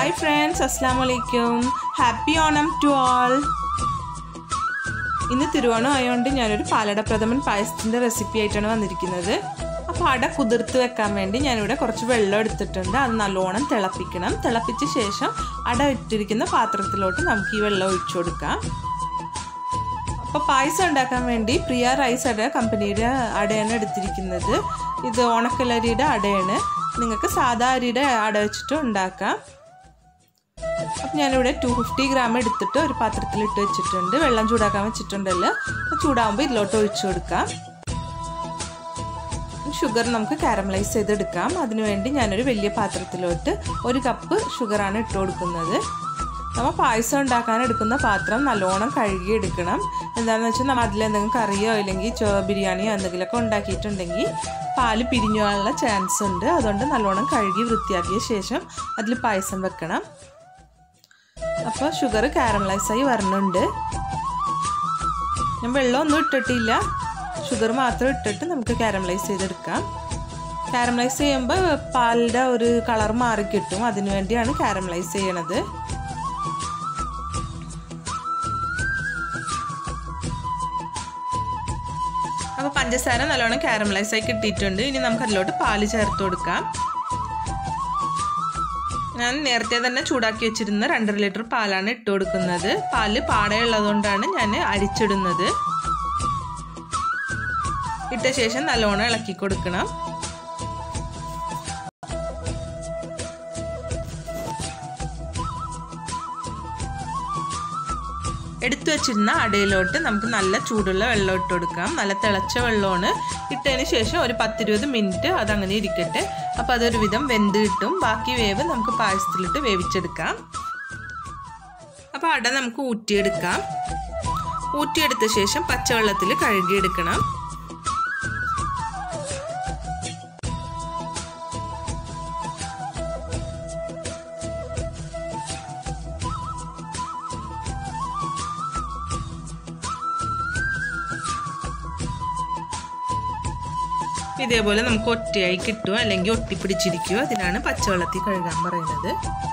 hi friends അസ്സാം വലൈക്കും happy Onam to ആൾ ഇന്ന് തിരുവോണം ആയതുകൊണ്ട് ഞാനൊരു പാലട പ്രഥമൻ പായസത്തിൻ്റെ റെസിപ്പി ആയിട്ടാണ് വന്നിരിക്കുന്നത് അപ്പോൾ അട കുതിർത്ത് വെക്കാൻ വേണ്ടി ഞാനിവിടെ കുറച്ച് വെള്ളം എടുത്തിട്ടുണ്ട് അത് നല്ലോണം തിളപ്പിക്കണം തിളപ്പിച്ച ശേഷം അട ഇട്ടിരിക്കുന്ന പാത്രത്തിലോട്ട് നമുക്ക് ഈ വെള്ളം ഒഴിച്ചു കൊടുക്കാം അപ്പോൾ പായസം ഉണ്ടാക്കാൻ വേണ്ടി പ്രിയ റൈസ് അട കമ്പനിയുടെ അടയാണ് എടുത്തിരിക്കുന്നത് ഇത് ഉണക്കലരിയുടെ അടയാണ് നിങ്ങൾക്ക് സാധാ അരിയുടെ അട വെച്ചിട്ട് ഉണ്ടാക്കാം അപ്പം ഞാനിവിടെ ടു ഫിഫ്റ്റി ഗ്രാം എടുത്തിട്ട് ഒരു പാത്രത്തിൽ ഇട്ട് വെച്ചിട്ടുണ്ട് വെള്ളം ചൂടാക്കാൻ വെച്ചിട്ടുണ്ടല്ലോ ചൂടാകുമ്പോൾ ഇതിലോട്ട് ഒഴിച്ചു കൊടുക്കാം ഷുഗർ നമുക്ക് കാരമലൈസ് ചെയ്തെടുക്കാം അതിനുവേണ്ടി ഞാനൊരു വലിയ പാത്രത്തിലോട്ട് ഒരു കപ്പ് ഷുഗറാണ് ഇട്ട് കൊടുക്കുന്നത് നമ്മൾ പായസം ഉണ്ടാക്കാൻ എടുക്കുന്ന പാത്രം നല്ലോണം കഴുകി എടുക്കണം എന്താണെന്ന് വെച്ചാൽ നമ്മൾ അതിലെന്തെങ്കിലും കറിയോ അല്ലെങ്കിൽ ചോ ബിരിയാണിയോ എന്തെങ്കിലുമൊക്കെ ഉണ്ടാക്കിയിട്ടുണ്ടെങ്കിൽ പാല് പിരിഞ്ഞു പോകാനുള്ള ചാൻസ് ഉണ്ട് അതുകൊണ്ട് നല്ലോണം കഴുകി വൃത്തിയാക്കിയ ശേഷം അതിൽ പായസം വെക്കണം അപ്പോൾ ഷുഗർ കാരമലൈസായി വരണുണ്ട് ഞാൻ വെള്ളമൊന്നും ഇട്ടിട്ടില്ല ഷുഗർ മാത്രം ഇട്ടിട്ട് നമുക്ക് കാരമലൈസ് ചെയ്തെടുക്കാം കാരമലൈസ് ചെയ്യുമ്പോൾ പാലിൻ്റെ ഒരു കളർ മാറി കിട്ടും അതിനു വേണ്ടിയാണ് കാരമലൈസ് ചെയ്യണത് അപ്പോൾ പഞ്ചസാര നല്ലോണം കാരമലൈസ് ആയി കിട്ടിയിട്ടുണ്ട് ഇനി നമുക്ക് അതിലോട്ട് പാല് ചേർത്ത് കൊടുക്കാം ഞാൻ നേരത്തെ തന്നെ ചൂടാക്കി വെച്ചിരുന്ന രണ്ടര ലിറ്റർ പാലാണ് ഇട്ട് കൊടുക്കുന്നത് പാല് പാടയുള്ളതുകൊണ്ടാണ് ഞാൻ അരിച്ചിടുന്നത് ഇട്ട ശേഷം നല്ലോണം ഇളക്കി കൊടുക്കണം എടുത്തു വെച്ചിരുന്ന അടയിലോട്ട് നമുക്ക് നല്ല ചൂടുള്ള വെള്ളം ഇട്ട് കൊടുക്കാം നല്ല തിളച്ച വെള്ളമാണ് ഇട്ടതിന് ശേഷം ഒരു പത്തിരുപത് മിനിറ്റ് അതങ്ങനെ ഇരിക്കട്ടെ അപ്പോൾ അതൊരു വിധം വെന്ത് കിട്ടും ബാക്കി വേവ് നമുക്ക് പായസത്തിലിട്ട് വേവിച്ചെടുക്കാം അപ്പോൾ അട നമുക്ക് ഊറ്റിയെടുക്കാം ഊറ്റിയെടുത്ത ശേഷം പച്ചവെള്ളത്തിൽ കഴുകിയെടുക്കണം ഇതേപോലെ നമുക്ക് ഒറ്റയായി കിട്ടുമോ അല്ലെങ്കിൽ ഒട്ടിപ്പിടിച്ചിരിക്കുമോ അതിനാണ് പച്ചവെള്ളത്തിൽ കഴുകാൻ പറയുന്നത്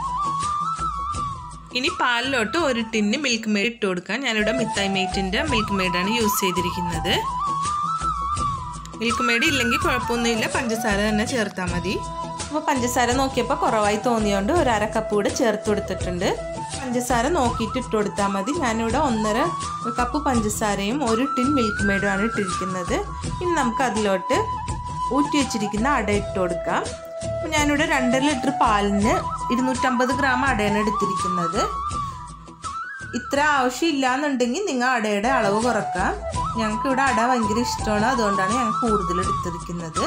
ഇനി പാലിലോട്ട് ഒരു ടിന്ന് മിൽക്ക് മെയ്ഡ് ഇട്ട് കൊടുക്കാൻ ഞാനിവിടെ മിത്തായി മെയ്റ്റിൻ്റെ മിൽക്ക് മെയ്ഡാണ് യൂസ് ചെയ്തിരിക്കുന്നത് മിൽക്ക് മെയ്ഡ് ഇല്ലെങ്കിൽ കുഴപ്പമൊന്നുമില്ല പഞ്ചസാര തന്നെ ചേർത്താൽ മതി അപ്പോൾ പഞ്ചസാര നോക്കിയപ്പോൾ കുറവായി തോന്നിയോണ്ട് ഒരു അര കപ്പ് കൂടെ ചേർത്ത് കൊടുത്തിട്ടുണ്ട് പഞ്ചസാര നോക്കിയിട്ട് ഇട്ട് കൊടുത്താൽ മതി ഞാനിവിടെ ഒന്നര കപ്പ് പഞ്ചസാരയും ഒരു ടിൻ മിൽക്ക് മെയ്ഡുമാണ് ഇട്ടിരിക്കുന്നത് ഇനി നമുക്ക് അതിലോട്ട് ഊറ്റി വെച്ചിരിക്കുന്ന അട ഇട്ട് കൊടുക്കാം അപ്പോൾ ഞാനിവിടെ രണ്ടര ലിറ്റർ പാലിന് ഇരുന്നൂറ്റമ്പത് ഗ്രാം അടയാണ് എടുത്തിരിക്കുന്നത് ഇത്ര ആവശ്യമില്ല എന്നുണ്ടെങ്കിൽ നിങ്ങൾ അടയുടെ അളവ് കുറക്കാം ഞങ്ങൾക്ക് ഇവിടെ അട ഭയങ്കര ഇഷ്ടമാണ് അതുകൊണ്ടാണ് ഞങ്ങൾ കൂടുതൽ എടുത്തിരിക്കുന്നത്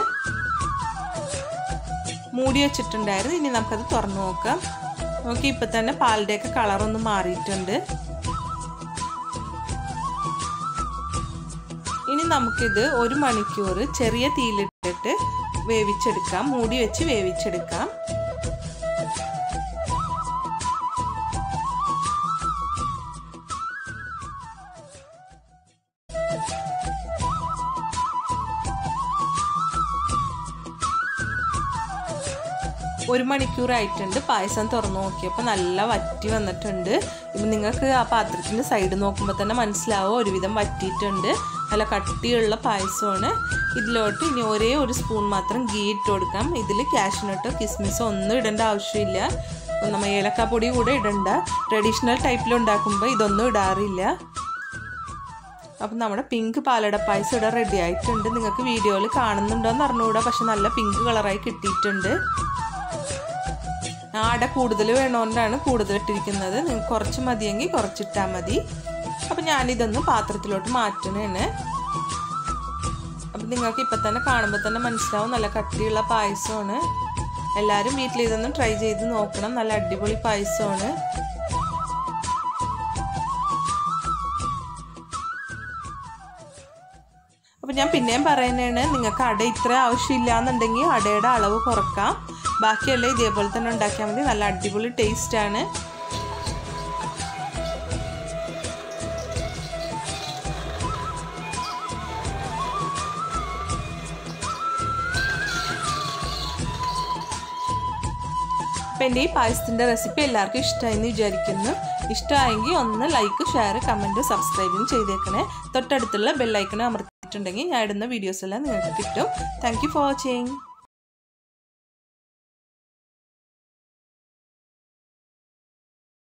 മൂടി വെച്ചിട്ടുണ്ടായിരുന്നു ഇനി നമുക്കത് തുറന്നു നോക്കാം നോക്കി ഇപ്പം തന്നെ പാലിൻ്റെയൊക്കെ കളറൊന്ന് മാറിയിട്ടുണ്ട് ഇനി നമുക്കിത് ഒരു മണിക്കൂർ ചെറിയ തീയിലിട്ടിട്ട് വേവിച്ചെടുക്കാം മൂടി വെച്ച് വേവിച്ചെടുക്കാം ഒരു മണിക്കൂറായിട്ടുണ്ട് പായസം തുറന്നു നോക്കിയപ്പോൾ നല്ല വറ്റി വന്നിട്ടുണ്ട് ഇപ്പം നിങ്ങൾക്ക് ആ പാത്രത്തിൻ്റെ സൈഡ് നോക്കുമ്പോൾ തന്നെ മനസ്സിലാവും ഒരുവിധം വറ്റിയിട്ടുണ്ട് നല്ല കട്ടിയുള്ള പായസമാണ് ഇതിലോട്ട് ഇനി ഒരേ ഒരു സ്പൂൺ മാത്രം ഗീ ഇട്ട് കൊടുക്കാം ഇതിൽ കാഷ്നട്ടോ കിസ്മിസോ ഒന്നും ഇടേണ്ട ആവശ്യമില്ല നമ്മൾ ഏലക്കാപ്പൊടി കൂടെ ഇടണ്ട ട്രഡീഷണൽ ടൈപ്പിൽ ഉണ്ടാക്കുമ്പോൾ ഇതൊന്നും ഇടാറില്ല അപ്പം നമ്മുടെ പിങ്ക് പാലട പായസം ഇവിടെ റെഡി ആയിട്ടുണ്ട് നിങ്ങൾക്ക് വീഡിയോയിൽ കാണുന്നുണ്ടോ എന്ന് അറിഞ്ഞുകൂടാ പക്ഷെ നല്ല പിങ്ക് കളറായി കിട്ടിയിട്ടുണ്ട് അട കൂടുതൽ വേണോണ്ടാണ് കൂടുതൽ ഇട്ടിരിക്കുന്നത് നിങ്ങൾക്ക് കുറച്ച് മതിയെങ്കിൽ കുറച്ചിട്ടാൽ മതി അപ്പം ഞാനിതൊന്ന് പാത്രത്തിലോട്ട് മാറ്റണേണ് അപ്പം നിങ്ങൾക്ക് ഇപ്പം തന്നെ കാണുമ്പോൾ തന്നെ മനസ്സിലാവും നല്ല കട്ടിയുള്ള പായസമാണ് എല്ലാവരും വീട്ടിൽ ഇതൊന്ന് ട്രൈ ചെയ്ത് നോക്കണം നല്ല അടിപൊളി പായസമാണ് അപ്പം ഞാൻ പിന്നെയും പറയുന്നതാണ് നിങ്ങൾക്ക് അട ഇത്ര ആവശ്യമില്ല എന്നുണ്ടെങ്കിൽ അടയുടെ അളവ് കുറക്കാം ബാക്കിയെല്ലാം ഇതേപോലെ തന്നെ ഉണ്ടാക്കിയാൽ മതി നല്ല അടിപൊളി ടേസ്റ്റാണ് അപ്പോൾ എൻ്റെ ഈ പായസത്തിൻ്റെ റെസിപ്പി എല്ലാവർക്കും ഇഷ്ടമായെന്ന് വിചാരിക്കുന്നു ഇഷ്ടമായെങ്കിൽ ഒന്ന് ലൈക്ക് ഷെയർ കമൻറ്റ് സബ്സ്ക്രൈബും ചെയ്തേക്കണേ തൊട്ടടുത്തുള്ള ബെല്ലൈക്കൺ അമർത്തിയിട്ടുണ്ടെങ്കിൽ ഞാൻ ഇടുന്ന വീഡിയോസ് എല്ലാം നിങ്ങൾക്ക് കിട്ടും താങ്ക് യു ഫോർ വാച്ചിങ്